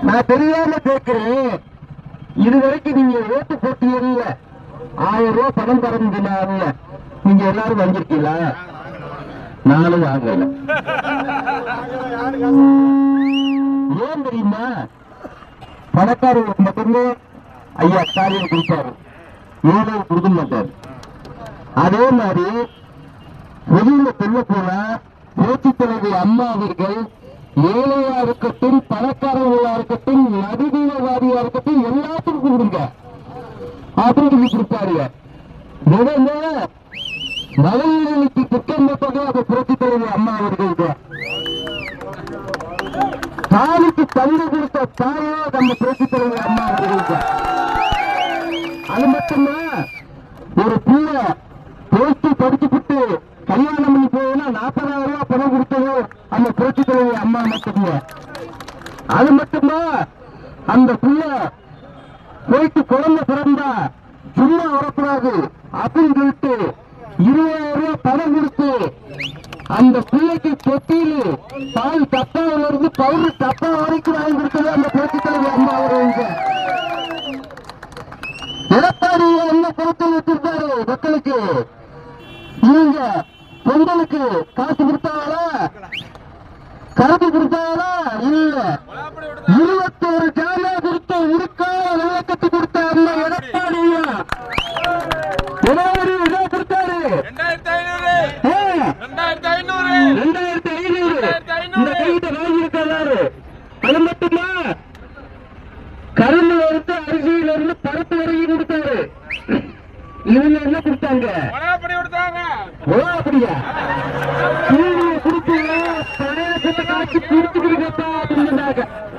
நான் தெரியாம கேட்கிறேன் இதுவரைக்கும் நீங்க ஓட்டு போட்டீங்கல்ல ஆயிரம் ரூபாய் பணம் தரமுடியல நீங்க எல்லாரும் வந்திருக்கீங்களா நானும் வாங்கல ஏன் தெரியுமா பணக்காரர்களுக்கு மட்டும்தான் ஐயா ஸ்டாலின் கொடுத்தாரு ஏழை கொடுக்க மாட்டாரு அதே மாதிரி வெளியில சொல்ல போனா புரட்சி தலைவர் அம்மா அவர்கள் ஏழையா இருக்கட்டும் பணக்காரர்களா இருக்கட்டும் நடுவீரவாதியா இருக்கட்டும் எல்லாத்துக்கும் கொடுங்க அப்படின்னு கொடுத்தாருங்க முதல்ல மகளிர்களுக்கு திட்டம் போட்டதே அது புரட்சி தலைவர் அம்மா அவர்களுக்கு தாலிக்கு தந்து கொடுத்த தாயே நம்ம புரட்சி தலைவர் அம்மா அவர்களுக்கு அது மட்டும்தான் ஒரு பிள்ளை போஸ்ட் படிச்சுட்டு கல்யாணம் பண்ணி போனா நாற்பதாயிரம் ரூபாய் பணம் கொடுத்தது அந்த புரட்சி தலைவர் அம்மா மட்டும்தான் அது மட்டும்தான் அந்த பிள்ளை போயிட்டு குழந்தை பிறந்தா சும்மா வரக்கூடாது அப்படின்னு சொல்லிட்டு இருபதாயிரம் ரூபாய் பணம் கொடுத்து அந்த பிள்ளைக்கு தொட்டியில பால் தப்பாவில இருந்து பவுடர் தப்பா வரைக்கும் வாங்கி கொடுத்தது அந்த புரட்சி தலைவர் அம்மா அவர்களுக்கு எடப்பாடி என்ன பொருத்தம் வச்சிருக்காரு மக்களுக்கு இவங்க பொங்கலுக்கு காசு கொடுத்தாங்களா கருத்து கொடுத்தாங்களா இல்ல இருபத்தோரு ஜாமா கொடுத்து உருக்கால விளக்கத்து கொடுத்த அந்த எடப்பாடியா எடப்பாடி என்ன கொடுத்தாரு ரெண்டாயிரத்தி ஐநூறு ஆ, ரெண்டாயிரத்தி ஐநூறு ரெண்டாயிரத்தி ஐநூறு இந்த கையிட்ட வாங்கியிருக்காரு அது மட்டுமா கரும்புல இருந்து அரிசியில இருந்து பருப்பு வரையும் கொடுத்தாரு இவங்க என்ன கொடுத்தாங்க வளர்ப்படி கொடுத்தாங்க ஓ அப்படியா சீனியை கொடுத்து பாயசத்தை காய்ச்சி குடிச்சுக்கிறீங்கப்பா அப்படின்னாங்க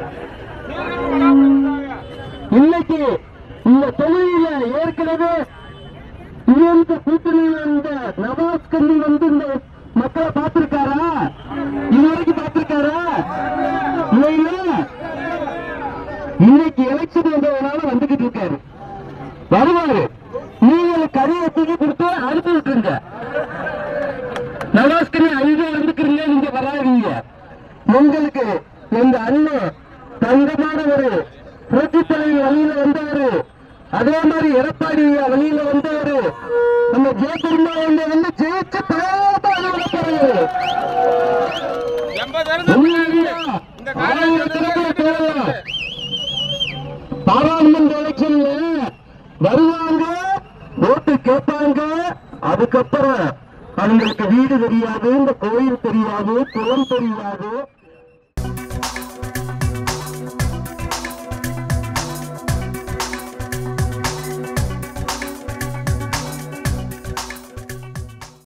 இன்னைக்கு இந்த தொகுதியில ஏற்கனவே இந்த கூட்டணியில இந்த நவாஸ் கண்ணி வந்து இந்த மக்களை பார்த்திருக்காரா இதுவரைக்கும் பார்த்திருக்காரா இல்லைங்களா இன்னைக்கு எலெக்ஷன் வந்ததுனால வந்துகிட்டு இருக்காரு வருவாரு நீங்கள் கரியை தூக்கி கொடுத்து அனுப்பி விட்டுருங்க நவாஸ்கரி அங்கே இருந்துக்கிறீங்க நீங்க வராதீங்க உங்களுக்கு எங்க அண்ணன் தங்கமான ஒரு புரட்சி தலைவர் வழியில வந்தவரு அதே மாதிரி எடப்பாடி வழியில வந்தவரு நம்ம ஜெயக்குருமா வந்து ஜெயிச்சு பலமா போறாரு எண்பது இருந்து உண்மையிலேயே இந்த ஆயிரக்கணக்கில் போகலாம். பாராளுமன்ற எலெக்ஷன்ல வருவாங்க ஓட்டு கேட்பாங்க அதுக்கப்புறம் அவங்களுக்கு வீடு தெரியாது இந்த கோயில் தெரியாது குளம் தெரியாது